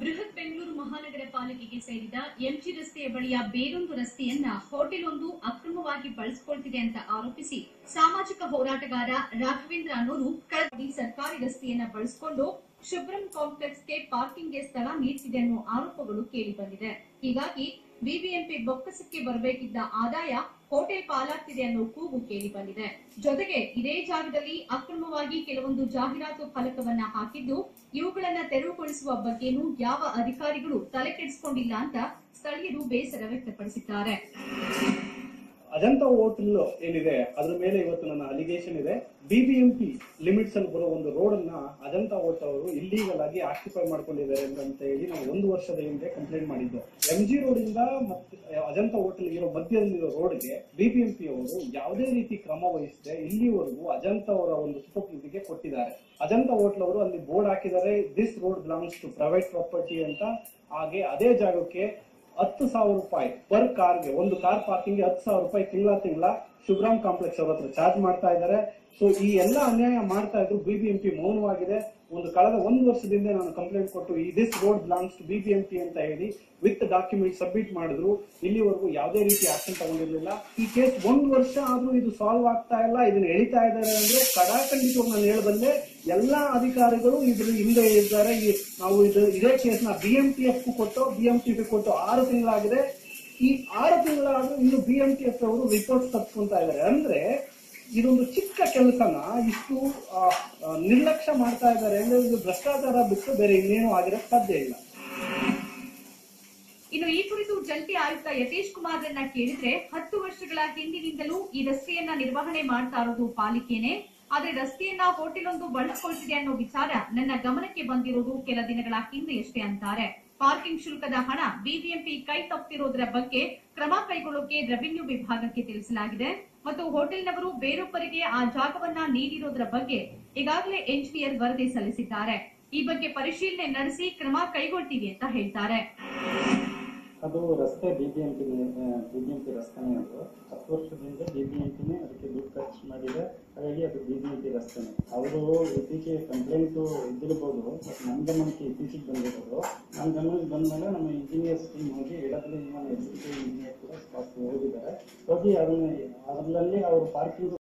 ಬೃಹತ್ ಬೆಂಗಳೂರು ಮಹಾನಗರ ಪಾಲಿಕೆಗೆ ಸೇರಿದ ಎಂಜಿ ರಸ್ತೆಯ ಬಳಿಯ ಬೇರೊಂದು ರಸ್ತೆಯನ್ನ ಹೋಟೆಲ್ ಒಂದು ಅಕ್ರಮವಾಗಿ ಬಳಸಿಕೊಳ್ತಿದೆ ಅಂತ ಆರೋಪಿಸಿ ಸಾಮಾಜಿಕ ಹೋರಾಟಗಾರ ರಾಘವೇಂದ್ರ ಅನ್ನೋರು ಕಳೆದ ಸರ್ಕಾರಿ ರಸ್ತೆಯನ್ನ ಬಳಸಿಕೊಂಡು ಶುಭ್ರಂ ಕಾಂಪ್ಲೆಕ್ಸ್ಗೆ ಪಾರ್ಕಿಂಗ್ಗೆ ಸ್ಥಳ ನೀಡ್ತಿದೆ ಅನ್ನೋ ಆರೋಪಗಳು ಕೇಳಿ ಬಂದಿದೆ ಹೀಗಾಗಿ ಬಿಬಿಎಂಪಿ ಬೊಕ್ಕಸಕ್ಕೆ ಬರಬೇಕಿದ್ದ ಆದಾಯ ಹೋಟೆಲ್ ಪಾಲಾಗ್ತಿದೆ ಅನ್ನೋ ಕೂಗು ಕೇಳಿ ಬಂದಿದೆ ಜೊತೆಗೆ ಇದೇ ಜಾಗದಲ್ಲಿ ಅಕ್ರಮವಾಗಿ ಕೆಲವೊಂದು ಜಾಹೀರಾತು ಫಲಕವನ್ನ ಹಾಕಿದ್ದು ಇವುಗಳನ್ನ ತೆರವುಗೊಳಿಸುವ ಬಗ್ಗೆನೂ ಯಾವ ಅಧಿಕಾರಿಗಳು ತಲೆ ಕೆಡಿಸಿಕೊಂಡಿಲ್ಲ ಅಂತ ಸ್ಥಳೀಯರು ಬೇಸರ ವ್ಯಕ್ತಪಡಿಸಿದ್ದಾರೆ ಅಜಂತ ಹೋಟೆಲ್ ಏನಿದೆ ಅದ್ರ ಮೇಲೆ ಇವತ್ತು ನನ್ನ ಅಲಿಗೇಷನ್ ಇದೆ ಬಿಬಿಎಂಪಿ ಲಿಮಿಟ್ಸ್ ಅಲ್ಲಿ ಬರೋ ಒಂದು ರೋಡ್ ಅನ್ನ ಅಜಂತ ಹೋಟೆಲ್ ಅವರು ಇಲ್ಲೀಗಲ್ ಆಗಿ ಆಕ್ಯುಪೈ ಮಾಡ್ಕೊಂಡಿದ್ದಾರೆ ಅಂತ ಹೇಳಿ ನಾವು ಒಂದು ವರ್ಷದ ಹಿಂದೆ ಕಂಪ್ಲೇಂಟ್ ಮಾಡಿದ್ದು ಎಂ ಜಿ ರೋಡ್ ಇಂದ ಮತ್ತೆ ಅಜಂತ ಹೋಟೆಲ್ ಇರೋ ಮಧ್ಯದಲ್ಲಿರೋ ರೋಡ್ಗೆ ಬಿಬಿಎಂಪಿ ಅವರು ಯಾವುದೇ ರೀತಿ ಕ್ರಮ ವಹಿಸದೆ ಇಲ್ಲಿವರೆಗೂ ಅಜಂತ ಅವರ ಒಂದು ಸುಪಕೀರ್ತಿಗೆ ಕೊಟ್ಟಿದ್ದಾರೆ ಅಜಂತ ಹೋಟೆಲ್ ಅವರು ಅಲ್ಲಿ ಬೋರ್ಡ್ ಹಾಕಿದ್ದಾರೆ this road belongs to private property ಅಂತ ಹಾಗೆ ಅದೇ ಜಾಗಕ್ಕೆ ಹತ್ತು ಸಾವಿರ ರೂಪಾಯಿ ಪರ್ ಕಾರ್ಗೆ ಒಂದು ಕಾರ್ ಪಾರ್ಕಿಂಗ್ ಹತ್ತು ಸಾವಿರ ರೂಪಾಯಿ ತಿಂಗಳ ತಿಂಗಳ ಶುಭ್ರಾಮ್ ಕಾಂಪ್ಲೆಕ್ಸ್ ಅವ್ರ ಹತ್ರ ಚಾರ್ಜ್ ಮಾಡ್ತಾ ಇದ್ದಾರೆ ಸೊ ಈ ಎಲ್ಲ ಅನ್ಯಾಯ ಮಾಡ್ತಾ ಇದ್ರು ಬಿಬಿಎಂಪಿ ಮೌನವಾಗಿದೆ ಒಂದು ಕಳೆದ ಒಂದು ವರ್ಷದಿಂದ ನಾನು ಕಂಪ್ಲೇಂಟ್ ಕೊಟ್ಟು ಈ this road belongs to BBMP ಅಂತ ಹೇಳಿ ವಿತ್ ಡಾಕ್ಯುಮೆಂಟ್ ಸಬ್ಮಿಟ್ ಮಾಡಿದ್ರು ಇಲ್ಲಿವರೆಗೂ ಯಾವುದೇ ರೀತಿ ಆಕ್ಷನ್ ತಗೊಂಡಿರ್ಲಿಲ್ಲ ಈ ಕೇಸ್ ಒಂದು ವರ್ಷ ಆದ್ರೂ ಇದು ಸಾಲ್ವ್ ಆಗ್ತಾ ಇಲ್ಲ ಇದನ್ನ ಎಳಿತಾ ಇದ್ದಾರೆ ಅಂದ್ರೆ ಕಡಾಖಂಡಿತವಾಗಿ ನಾನು ಹೇಳಬಲ್ಲೆ ಎಲ್ಲಾ ಅಧಿಕಾರಿಗಳು ಇದ್ರ ಹಿಂದೆ ಇದ್ದಾರೆ ಈ ನಾವು ಇದು ಇದೇ ಕೇಸ್ನ ಬಿ ಎಂ ಟಿ ಎಫ್ ಕೊಟ್ಟು ಬಿ ಎಂ ಟಿ ಕೊಟ್ಟು ಆರು ತಿಂಗಳಾಗಿದೆ ಈ ಆರು ತಿಂಗಳಾದ್ರೂ ಇನ್ನು ಬಿ ಎಂ ಟಿ ಎಫ್ ಅವರು ರಿಪೋರ್ಟ್ ತಪ್ಪಿಸ್ಕೊಂತಾ ಇದ್ದಾರೆ ಅಂದ್ರೆ ಇದೊಂದು ಚಿಕ್ಕ ಕೆಲಸನ ಇಷ್ಟು ಆ, ಆ, ನಿರ್ಲಕ್ಷ್ಯ ಮಾಡ್ತಾ ಇದ್ದಾರೆ ಅಂದ್ರೆ ಇದು ಭ್ರಷ್ಟಾಚಾರ ಬಿಟ್ಟು ಬೇರೆ ಇನ್ನೇನು ಆಗಿರಕ್ ಸಾಧ್ಯ ಇಲ್ಲ ಇನ್ನು ಈ ಕುರಿತು ಜಂಟಿ ಆಯುಕ್ತ ಯತೇಶ್ ಕುಮಾರ್ರನ್ನ ಕೇಳಿದ್ರೆ ಹತ್ತು ವರ್ಷಗಳ ಹಿಂದಿನಿಂದಲೂ ಈ ರಸ್ತೆಯನ್ನ ನಿರ್ವಹಣೆ ಮಾಡ್ತಾ ಇರೋದು ಪಾಲಿಕೆನೆ ಆದ್ರೆ ರಸ್ತೆಯನ್ನ ಹೋಟೆಲ್ ಒಂದು ಬಳಸ್ಕೊಳ್ತಿದೆ ಅನ್ನೋ ವಿಚಾರ ನನ್ನ ಗಮನಕ್ಕೆ ಬಂದಿರೋದು ಕೆಲ ದಿನಗಳ ಹಿಂದೆಯಷ್ಟೇ ಅಂತಾರೆ ಪಾರ್ಕಿಂಗ್ ಶುಲ್ಕದ ಹಣ ಬಿಬಿಎಂಪಿ ಕೈ ತಪ್ಪಿರೋದ್ರ ಬಗ್ಗೆ ಕ್ರಮ ಕೈಗೊಳ್ಳೋಕೆ ರೆವಿನ್ಯೂ ವಿಭಾಗಕ್ಕೆ ತಿಳಿಸಲಾಗಿದೆ ಮತ್ತು ಹೋಟೆಲ್ನವರು ಬೇರೊಬ್ಬರಿಗೆ ಆ ಜಾಗವನ್ನ ನೀಡಿರೋದ್ರ ಬಗ್ಗೆ ಈಗಾಗಲೇ ಎಂಜಿನಿಯರ್ ವರದಿ ಸಲ್ಲಿಸಿದ್ದಾರೆ ಈ ಬಗ್ಗೆ ಪರಿಶೀಲನೆ ನಡೆಸಿ ಕ್ರಮ ಕೈಗೊಳ್ತೀವಿ ಅಂತ ಹೇಳ್ತಾರೆ ಅದು ರಸ್ತೆ B B M P B B M P ರಸ್ತೆನೇ ಅದು ಹತ್ತು ವರ್ಷದಿಂದ ಬಿ ಬಿ ಎಂ ಪಿನೇ ಅದಕ್ಕೆ ದುಡ್ಡು ಖರ್ಚು ಮಾಡಿದೆ ಹಾಗಾಗಿ ಅದು ಬಿ ಬಿ ಎಂ ಪಿ ರಸ್ತೆನೇ ಅವರು ಇತ್ತೀಚೆಗೆ ಕಂಪ್ಲೇಂಟು ಇದ್ದಿರ್ಬೋದು ಬಟ್ ನನ್ನ ಗಮನಕ್ಕೆ ಇತ್ತೀಚೆಗೆ ಬಂದಿರೋದು ನನ್ನ ಗಮನಕ್ಕೆ ಬಂದಮೇಲೆ ನಮ್ಮ ಇಂಜಿನಿಯರ್ಸ್ ಟೀಮ್ ಹೋಗಿ ಎಡದಲ್ಲಿ ನಮ್ಮ ಎಕ್ಸಿಕ್ಯೂಟಿವ್ ಇಂಜಿನಿಯರ್ ಕೂಡ ಸ್ಪಾಟ್ ಹೋಗಿದ್ದಾರೆ ಹೋಗಿ ಅದನ್ನ ಅದರಲ್ಲಿ ಅವರು ಪಾರ್ಕಿಂಗ್